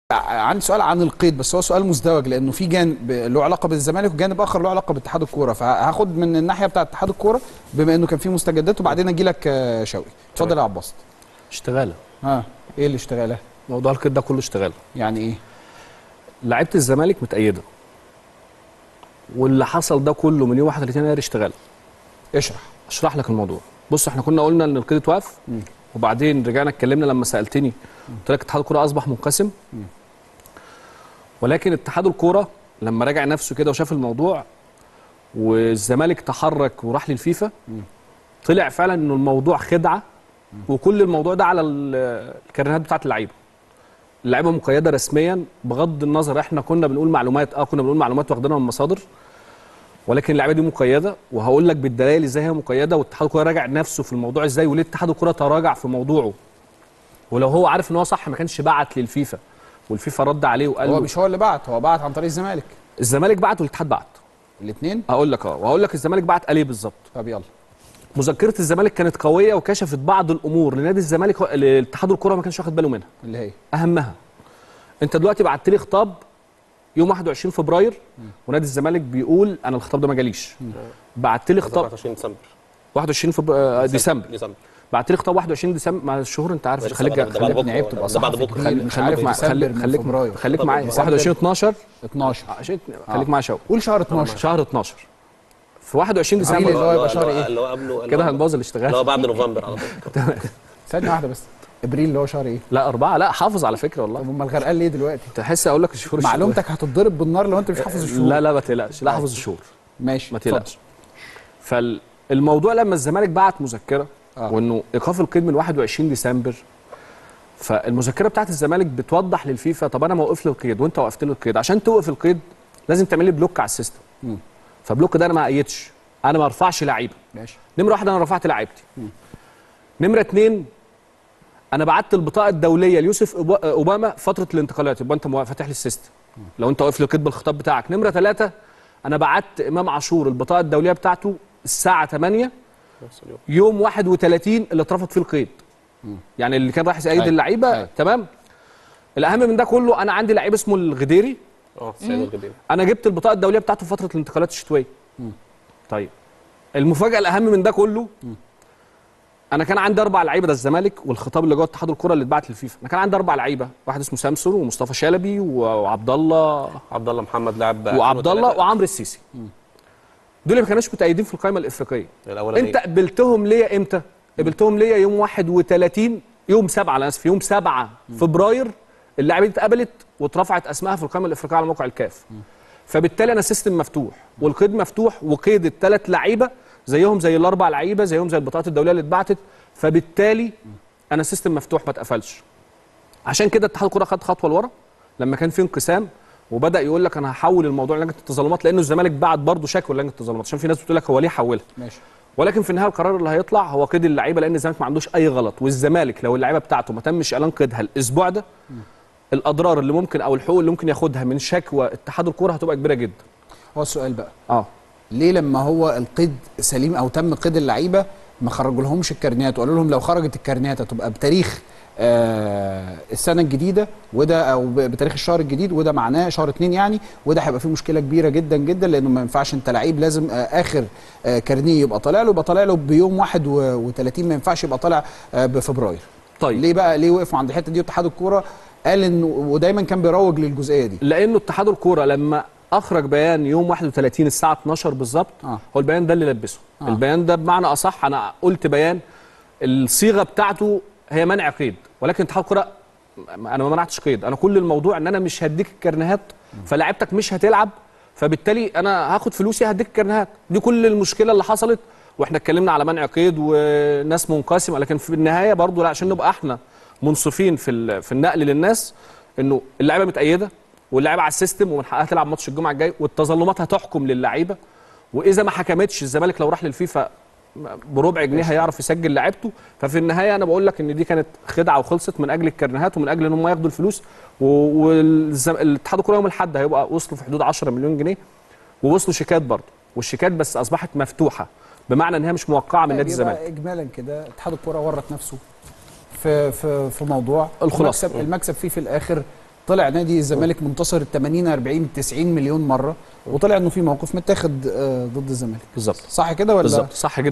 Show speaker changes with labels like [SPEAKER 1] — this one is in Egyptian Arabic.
[SPEAKER 1] عندي سؤال عن القيد بس هو سؤال مزدوج لانه في جانب له علاقه بالزمالك وجانب اخر له علاقه باتحاد الكوره فهاخد من الناحيه بتاعه اتحاد الكوره بما انه كان في مستجدات وبعدين اجي لك آه، شوقي اتفضل يا عباس
[SPEAKER 2] اشتغاله
[SPEAKER 1] ها ايه اللي اشتغاله
[SPEAKER 2] موضوع القيد ده كله اشتغاله
[SPEAKER 1] يعني ايه
[SPEAKER 2] لعيبه الزمالك متأيده واللي حصل ده كله من يوم 31 يناير اشتغال
[SPEAKER 1] اشرح
[SPEAKER 2] اشرح لك الموضوع بص احنا كنا قلنا ان القيد اتوقف
[SPEAKER 1] مم.
[SPEAKER 2] وبعدين رجعنا اتكلمنا لما سالتني قلت لك اتحاد الكوره اصبح منقسم ولكن اتحاد الكوره لما راجع نفسه كده وشاف الموضوع والزمالك تحرك وراح للفيفا طلع فعلا انه الموضوع خدعه وكل الموضوع ده على ال- الكارنيهات بتاعت اللعيبه اللعيبه مقيده رسميا بغض النظر احنا كنا بنقول معلومات اه كنا بنقول معلومات واخدينها من مصادر ولكن اللعيبه دي مقيده وهقول لك بالدلائل ازاي هي مقيده واتحاد الكوره راجع نفسه في الموضوع ازاي وليه اتحاد الكوره تراجع في موضوعه ولو هو عارف ان هو صح ما كانش بعت للفيفا والفيفا رد عليه وقال
[SPEAKER 1] هو
[SPEAKER 2] له
[SPEAKER 1] مش هو اللي بعت هو بعت عن طريق الزمالك
[SPEAKER 2] الزمالك بعت والاتحاد بعت
[SPEAKER 1] الاثنين
[SPEAKER 2] هقول لك اه وهقول لك الزمالك بعت قال ايه بالظبط
[SPEAKER 1] طب يلا
[SPEAKER 2] مذكره الزمالك كانت قويه وكشفت بعض الامور لنادي الزمالك هو- لاتحاد الكوره ما كانش واخد باله منها
[SPEAKER 1] اللي هي
[SPEAKER 2] اهمها انت دلوقتي بعت لي خطاب يوم 21 فبراير ونادي الزمالك بيقول انا الخطاب ده ما جاليش بعت لي خطاب
[SPEAKER 3] 24 ديسمبر
[SPEAKER 2] 21 فب... آه، ديسمبر
[SPEAKER 3] ديسمبر
[SPEAKER 2] بعت لي خطاب 21 ديسمبر مع الشهور انت عارف
[SPEAKER 3] ده
[SPEAKER 2] خليك
[SPEAKER 3] بعد- ده بعد
[SPEAKER 2] خليك
[SPEAKER 3] بكرة
[SPEAKER 1] عيب تبقى
[SPEAKER 3] ده بعد
[SPEAKER 1] صحفي
[SPEAKER 3] بكره
[SPEAKER 1] كبير. مش عارف
[SPEAKER 2] خليك مع
[SPEAKER 1] ديسمبر
[SPEAKER 2] خليك
[SPEAKER 1] من
[SPEAKER 2] خليك
[SPEAKER 1] فبراير.
[SPEAKER 2] خليك معايا
[SPEAKER 1] ديسمبر.
[SPEAKER 2] 21 12
[SPEAKER 1] 12
[SPEAKER 2] عشان خليك معايا شوقي
[SPEAKER 1] قول شهر 12
[SPEAKER 2] شهر 12 في 21
[SPEAKER 1] عميل
[SPEAKER 2] ديسمبر
[SPEAKER 1] اللي هو يبقى شهر ايه؟
[SPEAKER 3] اللي هو قبله اللي
[SPEAKER 2] كده
[SPEAKER 3] هو-
[SPEAKER 2] هنبوظ
[SPEAKER 3] اللي
[SPEAKER 2] الاشتغال
[SPEAKER 3] هو بعد نوفمبر على طول
[SPEAKER 1] ثانيه واحده بس ابريل اللي هو شهر ايه؟
[SPEAKER 2] لا أربعة لا حافظ على فكرة
[SPEAKER 1] طب
[SPEAKER 2] والله
[SPEAKER 1] امال غرقان ليه دلوقتي؟
[SPEAKER 2] تحس أقول لك الشهور الشهور.
[SPEAKER 1] معلومتك هتتضرب بالنار لو انت مش حافظ الشهور
[SPEAKER 2] لا لا ما تقلقش لا حافظ الشهور
[SPEAKER 1] ماشي
[SPEAKER 2] ما
[SPEAKER 1] اتفضل.
[SPEAKER 2] تقلقش فالموضوع لما الزمالك بعت مذكره
[SPEAKER 1] آه.
[SPEAKER 2] وانه ايقاف القيد من 21 ديسمبر فالمذكره بتاعت الزمالك بتوضح للفيفا طب انا موقف لي القيد وانت وقفت لي القيد عشان توقف القيد لازم تعمل لي بلوك على السيستم
[SPEAKER 1] مم.
[SPEAKER 2] فبلوك ده انا ما ايدش انا ما ارفعش لعيبه
[SPEAKER 1] ماشي
[SPEAKER 2] نمره واحد انا رفعت لعيبتي نمره اتنين انا بعت البطاقه الدوليه ليوسف أوبا- اوباما فتره الانتقالات يبقى انت موا- فاتح لي السيستم لو انت واقف لي القيد بالخطاب بتاعك نمره ثلاثه انا بعت امام عاشور البطاقه الدوليه بتاعته الساعه 8
[SPEAKER 3] نفس اليوم
[SPEAKER 2] يوم 31 اللي اترفض فيه القيد يعني اللي كان رايح يأيد
[SPEAKER 1] أيوة.
[SPEAKER 2] اللعيبه
[SPEAKER 1] أيوة.
[SPEAKER 2] تمام الاهم من ده كله انا عندي لعيب اسمه الغديري
[SPEAKER 3] اه سعيد الغديري
[SPEAKER 2] انا جبت البطاقه الدوليه بتاعته في فتره الانتقالات الشتويه طيب المفاجاه الاهم من ده كله انا كان عندي اربع لعيبه ده الزمالك والخطاب اللي جوه اتحاد الكره اللي اتبعت للفيفا انا كان عندي اربع لعيبه واحد اسمه سامسون ومصطفى شلبي و- وعبد الله
[SPEAKER 3] عبد الله محمد لاعب
[SPEAKER 2] وعبد الله
[SPEAKER 3] 2003.
[SPEAKER 2] وعمرو السيسي دول ما كانوش متأيدين في القائمه الافريقيه
[SPEAKER 3] الاولاني
[SPEAKER 2] انت قبلتهم ليا امتى قبلتهم ليا يوم 31 يوم 7 انا اسف يوم 7 فبراير اللاعبين دي اتقبلت واترفعت اسمائها في القائمه الافريقيه على موقع الكاف فبالتالي انا سيستم مفتوح والقيد مفتوح وقيد الثلاث لعيبه زيهم زي الاربع لعيبه زيهم زي البطاقات الدوليه اللي اتبعتت فبالتالي انا سيستم مفتوح ما اتقفلش عشان كده اتحاد الكوره خد خطوه لورا لما كان في انقسام وبدا يقول لك انا هحول الموضوع لجنه التظلمات لانه الزمالك بعت برضه شكوى لجنه التظلمات عشان في ناس بتقول لك هو ليه حولها
[SPEAKER 1] ماشي
[SPEAKER 2] ولكن في النهايه القرار اللي هيطلع هو قيد اللعيبه لان الزمالك ما عندوش اي غلط والزمالك لو اللعيبه بتاعته ما تمش اعلان قيدها الاسبوع ده الاضرار اللي ممكن او الحقوق اللي ممكن ياخدها من شكوى اتحاد الكوره هتبقى كبيره جدا
[SPEAKER 1] هو السؤال بقى
[SPEAKER 2] اه
[SPEAKER 1] ليه لما هو القيد سليم او تم قيد اللعيبه ما خرجوا لهمش الكارنيات وقالوا لهم لو خرجت الكارنيات هتبقى بتاريخ آه السنه الجديده وده او ب- بتاريخ الشهر الجديد وده معناه شهر اتنين يعني وده هيبقى فيه مشكله كبيره جدا جدا لانه ما ينفعش انت لعيب لازم آه اخر آه كارنيه يبقى طالع له يبقى طالع له بيوم 31 ما ينفعش يبقى طالع آه بفبراير
[SPEAKER 2] طيب
[SPEAKER 1] ليه بقى ليه وقفوا عند الحته دي واتحاد الكوره قال انه ودايما كان بيروج للجزئيه دي
[SPEAKER 2] لانه اتحاد الكوره لما اخرج بيان يوم 31 الساعه 12 بالظبط
[SPEAKER 1] آه.
[SPEAKER 2] هو البيان ده اللي لبسه
[SPEAKER 1] آه.
[SPEAKER 2] البيان ده بمعنى اصح انا قلت بيان الصيغه بتاعته هي منع قيد ولكن اتحاد الكوره انا ما منعتش قيد انا كل الموضوع ان انا مش هديك الكرنيهات فلاعيبتك مش هتلعب فبالتالي انا هاخد فلوسي هديك الكرنيهات دي كل المشكله اللي حصلت واحنا اتكلمنا على منع قيد وناس منقسمه لكن في النهايه برضو لا عشان نبقى احنا منصفين في ال- في النقل للناس انه اللعيبه متأيده واللعيبه على السيستم ومن حقها تلعب ماتش الجمعه الجاي والتظلمات هتحكم للعيبه واذا ما حكمتش الزمالك لو راح للفيفا بربع جنيه هيعرف يسجل لعيبته ففي النهايه انا بقول لك ان دي كانت خدعه وخلصت من اجل الكرنيهات ومن اجل ان هم ياخدوا الفلوس والاتحاد الكوره يوم الاحد هيبقى وصلوا في حدود 10 مليون جنيه ووصلوا شيكات برضه والشيكات بس اصبحت مفتوحه بمعنى ان هي مش موقعه من نادي
[SPEAKER 1] بيبقى
[SPEAKER 2] الزمالك
[SPEAKER 1] اجمالا كده اتحاد الكوره ورط نفسه في في في موضوع
[SPEAKER 2] الخلاصة.
[SPEAKER 1] المكسب, المكسب فيه في الاخر طلع نادي الزمالك منتصر ال 80 40 90 مليون مره وطلع انه في موقف متاخد آه، ضد الزمالك
[SPEAKER 2] بالظبط
[SPEAKER 1] صح كده ولا
[SPEAKER 2] بالظبط صح جدا